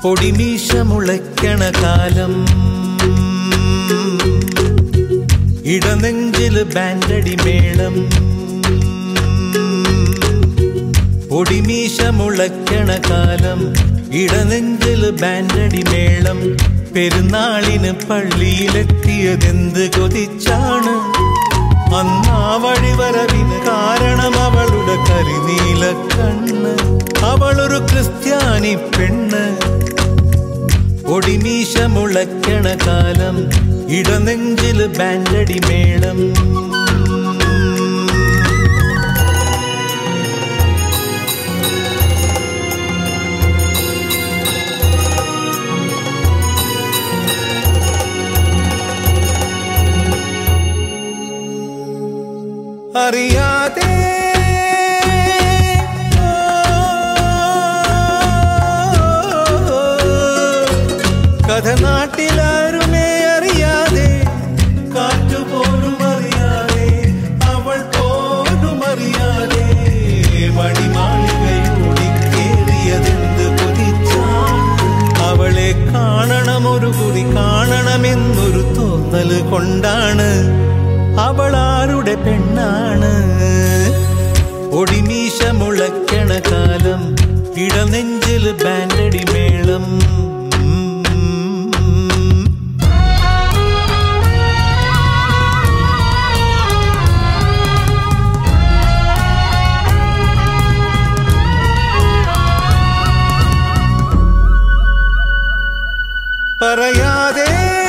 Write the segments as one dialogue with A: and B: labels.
A: പൊടിമീശ മുളയ്ക്കണ കാലം ഇടനെഞ്ചില് ബാൻഡടി മേളം പൊടിമീശ മുളയ്ക്കണ കാലം ഇടനെഞ്ചില് ബാൻഡടി മേളം പെരുന്നാളിന് പള്ളിയിലെത്തിയതെന്ത് കൊതിച്ചാണ് അന്നാ വഴിവരവിന് കാരണം അവളുടെ കരിനീല കണ്ണ് അവളൊരു ക്രിസ്ത്യാനി പെണ്ണ് ഒടിമീശ മുളയ്ക്കണ കാലം ഇടനെഞ്ചില് ബാൻഡടി മേളം അറിയാതെ കഥ നാട്ടിലാരുമേ അറിയാതെ കാറ്റുപോലും അറിയാതെ അവൾ പോലും അറിയാതെ മണിമാളികയോടി കേറിയതെന്ത് കൊതിച്ചാണ് അവളെ കാണണം ഒരു കുറി കാണണമെന്നൊരു തോന്നല് കൊണ്ടാണ് അവൾ ആരുടെ പെണ്ണാണ് ഒടിമീശ മുളയ്ക്കണ കാലം ഇടനെഞ്ചിൽ ബാൻഡടി മേളം പറയാതെ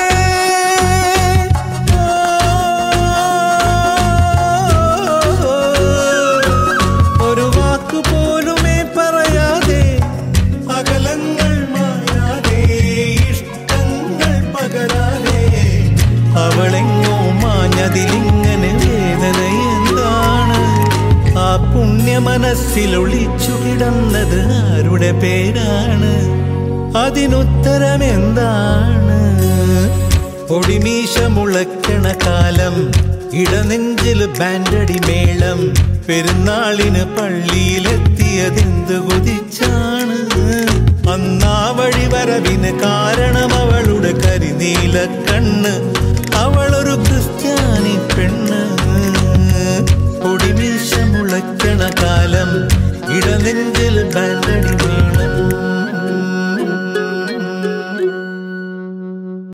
A: ഒരു വാക്കു പോലുമേ പറയാതെ അകലങ്ങൾ മായാതെ ഇഷ്ടങ്ങൾ പകരാതെ അവളെങ്ങോ മാഞ്ഞതിലിങ്ങനെ വേദന എന്താണ് ആ പുണ്യ മനസ്സിൽ ഒളിച്ചു കിടന്നത് ആരുടെ പേരാണ് അതിനുത്തരം എന്താണ് പൊടിമീശ മുളയ്ക്കണ കാലം ഇടനെഞ്ചിൽ ബാൻഡടി മേളം പെരുന്നാളിന് പള്ളിയിലെത്തിയതെന്ത് കൊതിച്ചാണ് അന്നാ വഴി വരവിന് കാരണം അവളുടെ കരിനീല കണ്ണ് അവളൊരു ക്രിസ്ത്യാനി പെണ്ണ് പൊടിമീശ മുളയ്ക്കണ കാലം ഇടനെഞ്ചിൽ ബാൻഡടി